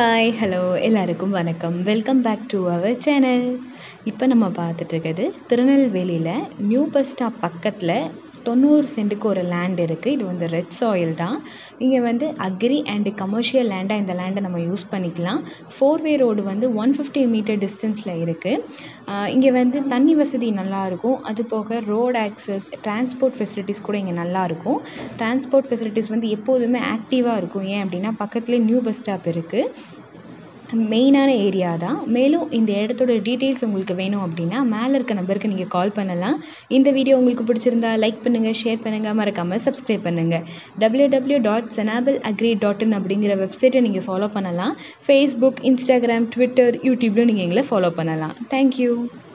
hi hello எல்லாருக்கும் வணக்கம் welcome back to our channel இப்போ நம்ம பார்த்துட்டு இருக்கிறது திருநெல்வேலியில் நியூ பஸ் ஸ்டாப் பக்கத்தில் தொண்ணூறு சென்ட்டுக்கு ஒரு லேண்ட் இருக்குது இது வந்து ரெட் சாயில் தான் இங்கே வந்து அக்ரி அண்டு கமர்ஷியல் லேண்டாக இந்த லேண்டை நம்ம யூஸ் பண்ணிக்கலாம் ஃபோர் வே ரோடு வந்து ஒன் ஃபிஃப்டி மீட்டர் டிஸ்டன்ஸில் இருக்குது இங்கே வந்து தண்ணி வசதி நல்லாயிருக்கும் அது போக ரோடு ஆக்சஸ் டிரான்ஸ்போர்ட் ஃபெசிலிட்டிஸ் கூட இங்கே நல்லாயிருக்கும் டிரான்ஸ்போர்ட் ஃபெசிலிட்டிஸ் வந்து எப்போதுமே ஆக்டிவாக இருக்கும் ஏன் அப்படின்னா பக்கத்துலேயே நியூ பஸ் ஸ்டாப் இருக்குது மெயினான ஏரியா தான் மேலும் இந்த இடத்தோட டீட்டெயில்ஸ் உங்களுக்கு வேணும் அப்படின்னா மேலே இருக்க நம்பருக்கு நீங்கள் கால் பண்ணலாம் இந்த வீடியோ உங்களுக்கு பிடிச்சிருந்தா லைக் பண்ணுங்கள் ஷேர் பண்ணுங்கள் மறக்காமல் சப்ஸ்கிரைப் பண்ணுங்கள் டபிள்யூ டபிள்யூ டாட் செனாபிள் அக்ரி டாட் இன் அப்படிங்கிற வெப்சைட்டை நீங்கள் ஃபாலோ பண்ணலாம் ஃபேஸ்புக் இன்ஸ்டாகிராம் ட்விட்டர் யூடியூப்லையும் நீங்கள் எங்களை ஃபாலோ பண்ணலாம் தேங்க்யூ